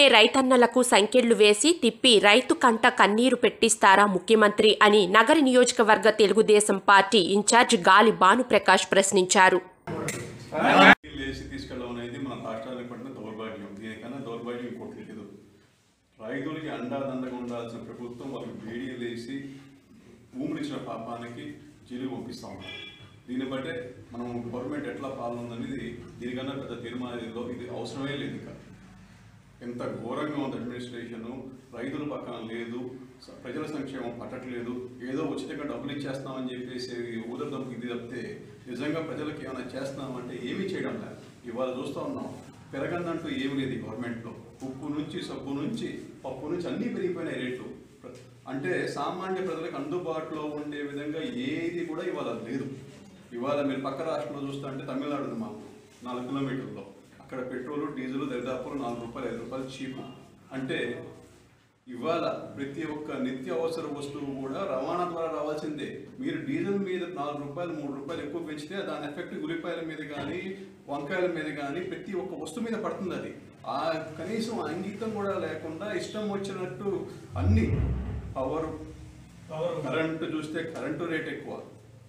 రైతన్నలకు సంకెళ్లు వేసి తిప్పి రైతు కంట కన్నీరు పెట్టిస్తారా ముఖ్యమంత్రి అని నగర నియోజకవర్గ తెలుగుదేశం పార్టీ ఇన్ఛార్జ్ గాలి భానుప్రకాష్ ప్రశ్నించారు లేచి తీసుకెళ్ళడం అనేది మన రాష్ట్రానికి పడిన దౌర్భాగ్యం దీనికన్నా దౌర్భాగ్యం ఇంకోటి లేదు రైతులకి అండాదండగా ఉండాల్సిన ప్రభుత్వం వాళ్ళకి వేడి లేచి ఊపిరిచ్చిన పాపానికి జైలు పంపిస్తా ఉన్నారు దీన్ని బట్టే మనం గవర్నమెంట్ ఎట్లా పాలన ఉందనేది దీనికన్నా పెద్ద తీర్మానంలో ఇది అవసరమే లేదు ఇంకా ఎంత ఘోరంగా ఉంది అడ్మినిస్ట్రేషన్ రైతుల పక్కన లేదు స- ప్రజల సంక్షేమం పట్టట్లేదు ఏదో ఉచితంగా డబ్బులు ఇచ్చేస్తామని చెప్పేసి ఊదర్థం ఇది తప్పితే నిజంగా ప్రజలకు ఏమైనా చేస్తున్నామంటే ఏమీ చేయడం లేదు ఇవాళ చూస్తూ ఉన్నాం పెరగందంటూ ఏమీ లేదు ఈ గవర్నమెంట్లో ఉప్పు నుంచి సబ్బు నుంచి పప్పు నుంచి అన్నీ పెరిగిపోయినాయి రేట్లు ప్ర- అంటే సామాన్య ప్రజలకు అందుబాటులో ఉండే విధంగా ఏది కూడా ఇవాళ లేదు ఇవాళ మీరు పక్క రాష్ట్రంలో చూస్తుంటే తమిళనాడు ఉంది మాకు నాలుగు కిలోమీటర్లో అక్కడ పెట్రోల్ డీజిల్ దరిదాపు నాలుగు రూపాయలు ఐదు రూపాయలు చీపు అంటే ఇవాళ ప్రతి ఒక్క నిత్య అవసర వస్తువు కూడా రవాణా ద్వారా రావాల్సిందే మీరు డీజిల్ మీద నాలుగు రూపాయలు మూడు రూపాయలు ఎక్కువ పెంచితే దాని ఎఫెక్ట్ ఉల్లిపాయల మీద కానీ వంకాయల మీద కానీ ప్రతి ఒక్క వస్తువు మీద పడుతుంది అది ఆ కనీసం అంగీతం కూడా లేకుండా ఇష్టం వచ్చినట్టు అన్ని పవర్ కరెంటు చూస్తే కరెంటు రేట్ ఎక్కువ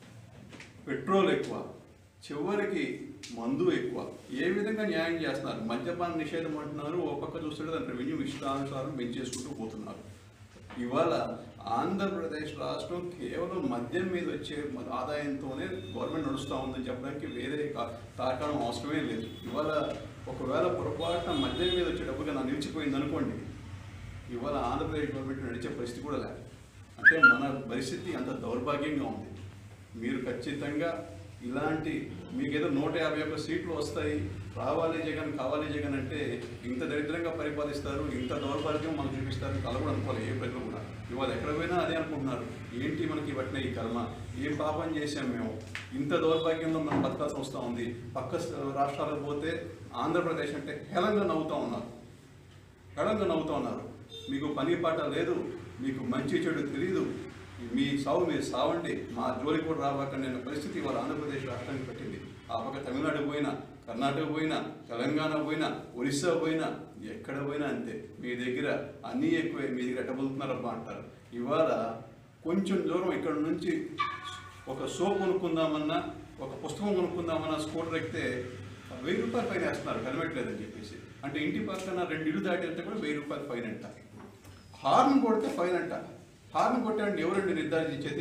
పెట్రోల్ ఎక్కువ చివరికి మందు ఎక్కువ ఏ విధంగా న్యాయం చేస్తున్నారు మద్యపాన నిషేధం అంటున్నారు ఓ పక్క చూస్తే దాని రెవెన్యూ ఇష్టానుసారం పెంచేసుకుంటూ పోతున్నారు ఇవాళ ఆంధ్రప్రదేశ్ రాష్ట్రం కేవలం మద్యం మీద వచ్చే మ- ఆదాయంతోనే గవర్నమెంట్ నడుస్తూ ఉందని చెప్పడానికి వేరే కా- తార్కాణం అవసరమే లేదు ఇవాళ ఒకవేళ పొరపాటున మద్యం మీద వచ్చే డబ్బుగా నా నిలిచిపోయింది అనుకోండి ఇవాళ ఆంధ్రప్రదేశ్ గవర్నమెంట్ నడిచే పరిస్థితి కూడా లేదు అంటే మన పరిస్థితి అంత దౌర్భాగ్యంగా ఉంది మీరు ఖచ్చితంగా ఇలాంటి మీకు ఏదో నూట యాభై ఒక్క సీట్లు వస్తాయి రావాలి జగన్ కావాలి జగన్ అంటే ఇంత దరిద్రంగా పరిపాలిస్తారు ఇంత దౌర్భాగ్యం మనకు చూపిస్తారు కల కూడా అనుకోవాలి ఏ ప్రజలు కూడా ఇవాళ ఎక్కడ పోయినా అదే అనుకుంటున్నారు ఏంటి మనకి పట్టిన ఈ కర్మ ఏం పాపం చేశాం మేము ఇంత దౌర్భాగ్యంలో మనం బతకాల్సి వస్తూ ఉంది పక్క స- రాష్ట్రాలకు పోతే ఆంధ్రప్రదేశ్ అంటే హేళంగా నవ్వుతూ ఉన్నారు హేళంగా నవ్వుతూ ఉన్నారు మీకు పని పాట లేదు మీకు మంచి చెడు తెలియదు మీ సావు మీరు సావండి మా జోలి కూడా రాబాకండి అనే పరిస్థితి ఇవాళ ఆంధ్రప్రదేశ్ రాష్ట్రానికి పట్టింది ఆ పక్క తమిళనాడు పోయినా కర్ణాటక పోయినా తెలంగాణ పోయినా ఒరిస్సా పోయినా ఎక్కడ పోయినా అంతే మీ దగ్గర అన్నీ ఎక్కువే మీ దగ్గర ఎట్టబోతున్నారబ్బా అంటారు ఇవాళ కొంచెం దూరం ఇక్కడ నుంచి ఒక సోప్ కొనుక్కుందామన్నా ఒక పుస్తకం కొనుక్కుందామన్నా స్కూటర్ ఎక్కితే వెయ్యి రూపాయలు ఫైన్ వేస్తున్నారు హెల్మెట్ లేదని చెప్పేసి అంటే ఇంటి పక్కన రెండు ఇల్లు దాటి వెళ్తే కూడా వెయ్యి రూపాయలు ఫైన్ అంట హార్న్ కొడితే ఫైన్ అంట హార్న్ కొట్టాడండి ఎవరండి నిర్ధారించేది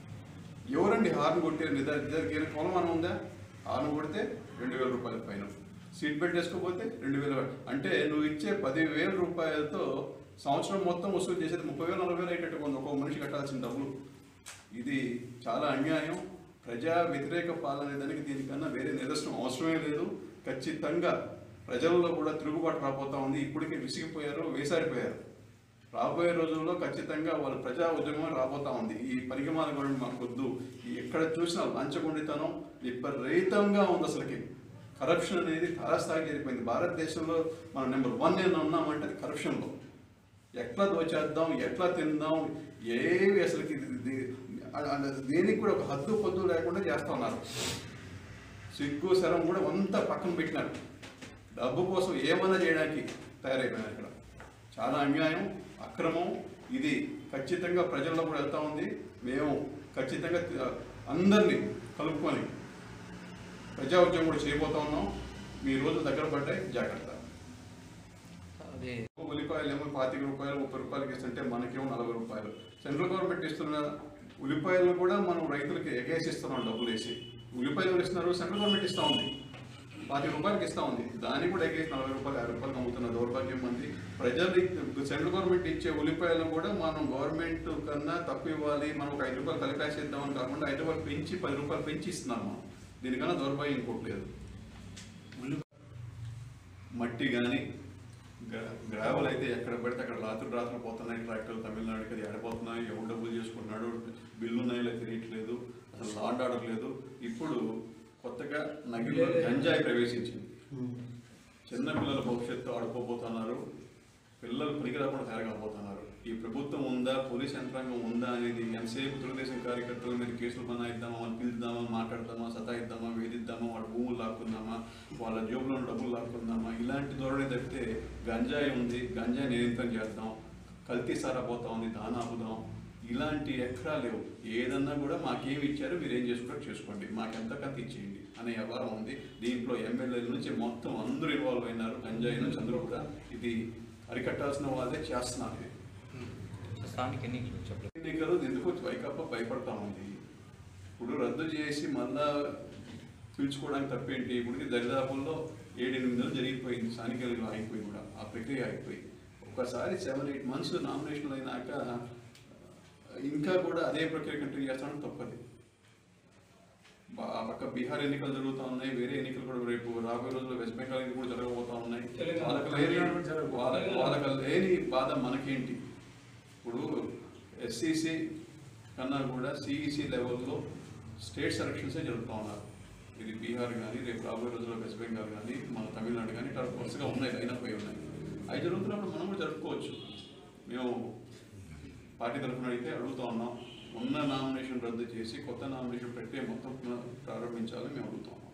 ఎవరండి హార్న్ కొట్టే నిర్ధారించేది కొలమానం ఉందా హార్న్ కొడితే రెండు వేల రూపాయల ఫైన్ సీట్ బెల్ట్ వేసుకోకపోతే రెండు వేల అంటే నువ్వు ఇచ్చే పదివేల రూపాయలతో సంవత్సరం మొత్తం వసూలు చేసేది ముప్పై వేలు నలభై వేలు అయ్యేటట్టు ఉంది ఒక్కొక్క మనిషి కట్టాల్సిన డబ్బులు ఇది చాలా అన్యాయం ప్రజా వ్యతిరేక పాలన దానికి దీనికన్నా వేరే నిదర్శనం అవసరమే లేదు ఖచ్చితంగా ప్రజల్లో కూడా తిరుగుబాటు రాబోతా ఉంది ఇప్పటికే విసిగిపోయారు వేసారిపోయారు రాబోయే రోజుల్లో ఖచ్చితంగా వాళ్ళ ప్రజా ఉద్యమం రాబోతా ఉంది ఈ పరిగమాల గురించి మాకు వద్దు ఈ ఎక్కడ చూసినా లంచగొండితనం విపరీతంగా ఉంది అసలుకి కరప్షన్ అనేది తారాస్థాయికి చేరిపోయింది భారతదేశంలో మనం నెంబర్ వన్ నేను ఉన్నామంటే అది కరప్షన్లో ఎట్లా దోచేద్దాం ఎట్లా తిందాం ఏవి అసలుకి ఇది- ఇది- అ- అ- దేనికి కూడా ఒక హద్దు పొద్దు లేకుండా చేస్తా ఉన్నారు సిగ్గు శరం కూడా అంతా పక్కన పెట్టినారు డబ్బు కోసం ఏమైనా చేయడానికి తయారైపోయినారు ఇక్కడ చాలా అన్యాయం అక్రమం ఇది ఖచ్చితంగా ప్రజల్లో కూడా వెళ్తా ఉంది మేము ఖచ్చితంగా తి- అందరినీ కలుపుకొని ప్రజా ఉద్యమం కూడా చేయబోతా ఉన్నాం మీ రోజు దగ్గర పడ్డాయి జాగ్రత్త అదే ఉల్లిపాయలు ఏమో పాతిక రూపాయలు ముప్పై రూపాయలకి ఇస్తుంటే మనకేమో నలభై రూపాయలు సెంట్రల్ గవర్నమెంట్ ఇస్తున్న ఉల్లిపాయలు కూడా మనం రైతులకి ఎగేసి ఇస్తున్నాం డబ్బులు వేసి ఉల్లిపాయలు ఇస్తున్నారు సెంట్రల్ గవర్నమెంట్ ఇస్తా ఉంది పాతిక రూపాయలకి ఇస్తా ఉంది దాన్ని కూడా ఎగేసి నలభై రూపాయలు యాభై రూపాయలు అమ్ముతున్న దౌర్భాగ్యం మంది ప్రజలు సెంట్రల్ గవర్నమెంట్ ఇచ్చే ఉల్లిపాయలు కూడా మనం గవర్నమెంట్ కన్నా తక్కువ ఇవ్వాలి మనం ఒక ఐదు రూపాయలు కలిపేసేద్దామని కాకుండా ఐదు రూపాయలు పెంచి పది రూపాయలు పెంచి ఇస్తున్నాం మనం దీనికన్నా దౌర్భాగ్యం ఇంకోటి లేదు మట్టి కానీ గ్రావెల్ అయితే ఎక్కడ పడితే అక్కడ రాత్రులు రాత్రులు పోతున్నాయి ట్రాక్టర్లు తమిళనాడుకి అది ఎడపోతున్నాయి ఎవరు డబ్బులు చేసుకుంటున్నాడు బిల్లు ఉన్నాయో తెలియట్లేదు అసలు లాండ్ ఆర్డర్ లేదు ఇప్పుడు కొత్తగా నగిరిలో గంజాయి ప్రవేశించింది చిన్న పిల్లల భవిష్యత్తు ఆడుకోబోతున్నారు పిల్లలు పనికి రాకుండా తయారు కాబోతున్నారు ఈ ప్రభుత్వం ఉందా పోలీస్ యంత్రాంగం ఉందా అనేది ఎంతసేపు తెలుగుదేశం కార్యకర్తల మీద కేసులు బనాయిద్దామా వాళ్ళు పిలుద్దామా మాట్లాడదామా సతాయిద్దామా వేధిద్దామా వాళ్ళ భూములు లాక్కుందామా వాళ్ళ జోబులో ఉన్న డబ్బులు లాక్కుందామా ఇలాంటి ధోరణి తప్పితే గంజాయి ఉంది గంజాయి నియంత్రణ చేద్దాం కల్తీ సారా పోతా ఉంది దాని ఆపుదాం ఇలాంటి ఎక్కడా లేవు ఏదన్నా కూడా మాకేమి ఇచ్చారో మీరు ఏం చేసుకుంటారో చేసుకోండి మాకు ఎంత కంత ఇచ్చేయండి అనే వ్యవహారం ఉంది దీంట్లో ఎమ్మెల్యేల నుంచి మొత్తం అందరూ ఇన్వాల్వ్ అయినారు గంజాయి నుంచి అందరూ కూడా ఇది అరికట్టాల్సిన వాళ్ళే చేస్తున్నారు ఇది స్థానిక ఎన్నికలు చెప్పలేదు ఎన్నికలు ఎందుకు వైకాపా భయపడతా ఉంది ఇప్పుడు రద్దు చేసి మళ్ళా పిలుచుకోవడానికి తప్పేంటి ఇప్పుడు దరిదాపుల్లో ఏడెనిమిది నెలలు జరిగిపోయింది స్థానిక ఎన్నికలు ఆగిపోయి కూడా ఆ ప్రక్రియ ఆగిపోయి ఒకసారి సెవెన్ ఎయిట్ మంత్స్ నామినేషన్లు అయినాక ఇంకా కూడా అదే ప్రక్రియ కంటిన్యూ చేస్తామని తప్పది బా- ఆ పక్క బీహార్ ఎన్నికలు జరుగుతూ ఉన్నాయి వేరే ఎన్నికలు కూడా రేపు రాబోయే రోజుల్లో వెస్ట్ బెంగాల్ ఎన్నికలు కూడా జరగబోతా ఉన్నాయి వాళ్ళకి లేని వాళ్ళ- వాళ్ళకి లేని బాధ మనకేంటి ఇప్పుడు ఎస్సీసీ కన్నా కూడా సిఈసి లెవెల్లో స్టేట్ సెలక్షన్సే జరుపుతూ ఉన్నారు ఇది బీహార్ కానీ రేపు రాబోయే రోజుల్లో వెస్ట్ బెంగాల్ కానీ మన తమిళనాడు కానీ ఇట్లా వరుసగా ఉన్నాయి లైన్ అప్ అయి ఉన్నాయి అవి జరుగుతున్నప్పుడు మనం కూడా జరుపుకోవచ్చు మేము పార్టీ తరఫున అడిగితే అడుగుతా ఉన్నాం ఉన్న నామినేషన్ రద్దు చేసి కొత్త నామినేషన్ ప్రక్రియ మొత్తం పునః ప్రారంభించాలని మేము అడుగుతాం